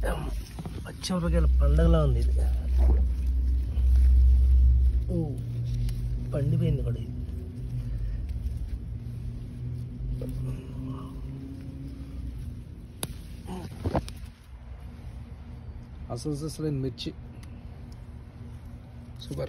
పచ్చిమిరపకాయల పండగలా ఉంది ఇది ఓ, పండిపోయింది కూడా ఇది అసలు అసలు మిర్చి సూపర్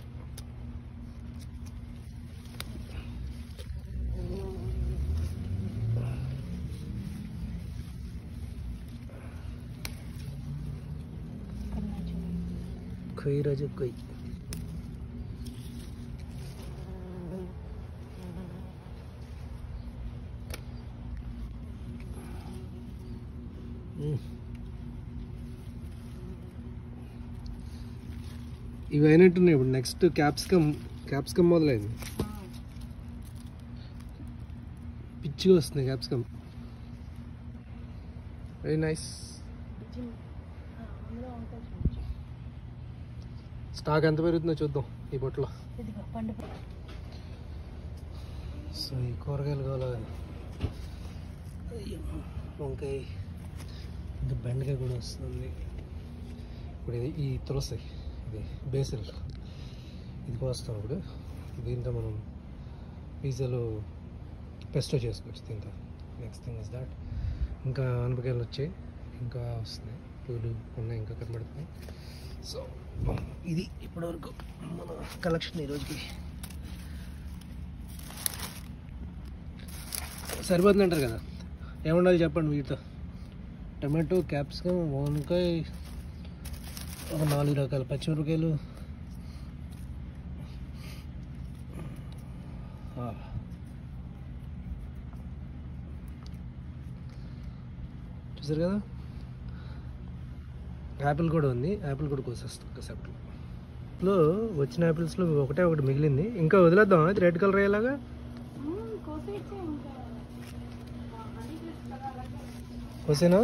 కొయ్యి రోజు కొయ్యి మ్మ్. ఇవి అయినట్టున్నాయి ఇప్పుడు నెక్స్ట్ క్యాప్సికమ్ క్యాప్సికమ్ మొదలైంది పిచ్చిగా వస్తుంది క్యాప్సికమ్ వెరీ నైస్ స్టాక్ ఎంత పెరుగుతుందో చూద్దాం ఈ బొట్లో సో ఈ కూరగాయలు కావాలి అయ్యో, వంకాయ ఇంకా బెండకాయ కూడా వస్తుంది ఇప్పుడు ఇది ఈ తులసి ఇది బేసిల్ ఇది కోస్తాం ఇప్పుడు దీంతో మనం పిజ్జాలో పెస్టో చేసుకోవచ్చు దీంతో నెక్స్ట్ థింగ్ ఇస్ దాట్ ఇంకా అనపకాయలు వచ్చాయి ఇంకా వస్తున్నాయి పూలు ఉన్నాయి ఇంకా కనబడుతున్నాయి సో ఇది ఇప్పటివరకు మన కలెక్షన్ ఈరోజుకి సరిపోతుంది అంటారు కదా ఏముండాలి చెప్పండి వీటితో టమాటో క్యాప్సికమ్ వంకాయ ఒక నాలుగు రకాల పచ్చిమిరపకాయలు ఆ. చూసారు కదా యాపిల్ కూడా ఉంది యాపిల్ కూడా కోసేస్తాం కాసేపట్లో లో వచ్చిన యాపిల్స్లో ఒకటే ఒకటి మిగిలింది ఇంకా వదిలేద్దాం అది రెడ్ కలర్ అయ్యేలాగా కోసేనా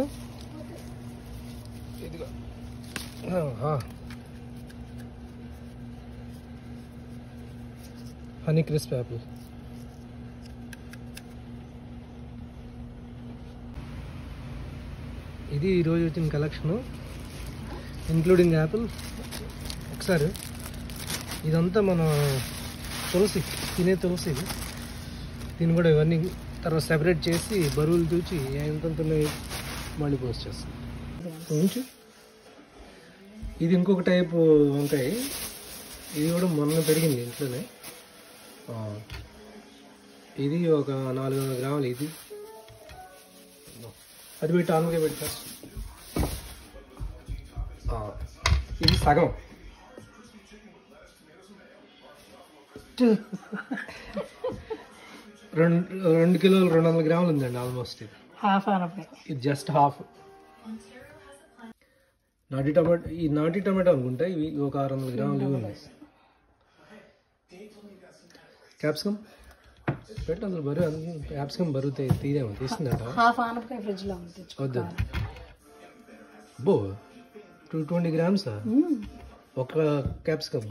ఇదిగో హనీ క్రిస్ప్ యాపిల్ ఇది ఈరోజు వచ్చిన కలెక్షను ఇంక్లూడింగ్ యాపిల్ ఒకసారి ఇదంతా మన తులసి తినే తులసి ఇది దీన్ని కూడా ఇవన్నీ తర్వాత సెపరేట్ చేసి బరువులు తూచి ఎంత ఉన్నాయి మళ్ళీ పోస్ట్ చేస్తాం ఉంచు ఇది ఇంకొక టైపు వంకాయ ఇది కూడా మొన్న పెరిగింది ఇంట్లోనే ఆ, ఇది ఒక నాలుగు వందల గ్రాములు ఇది అది పెట్టి ఆనగా పెడతా ఇది సగం రెండు రెండు కిలోలు రెండు వందల గ్రాములు ఉందండి ఆల్మోస్ట్ ఇది హాఫ్ అనపకాయ ఇది జస్ట్ హాఫ్ నాటి టమాటో ఈ నాటి టమాటో అనుకుంటా ఇవి ఒక ఆరు వందల గ్రాములు ఇవి ఉన్నాయి క్యాప్సికమ్ పెట్టు అందులో బరువు క్యాప్సికమ్ బరువు తీ- తీదేమో తీసిందట హాఫ్ ఆనపకాయ ఫ్రిడ్జ్ లో ఉంది వద్దు అబ్బో టూ ట్వంటీ గ్రామ్స్ ఒక క్యాప్సికమ్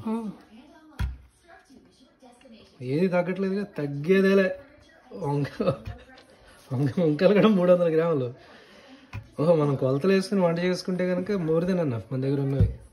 ఏది తగ్గట్లేదుగా తగ్గేదేలే వంక వంక వంకలు కూడా మూడు వందల గ్రాములు ఓహో మనం కొలతలు వేసుకుని వంట చేసుకుంటే కనుక మోర్ దెన్ అన్న మన దగ్గర ఉన్నవి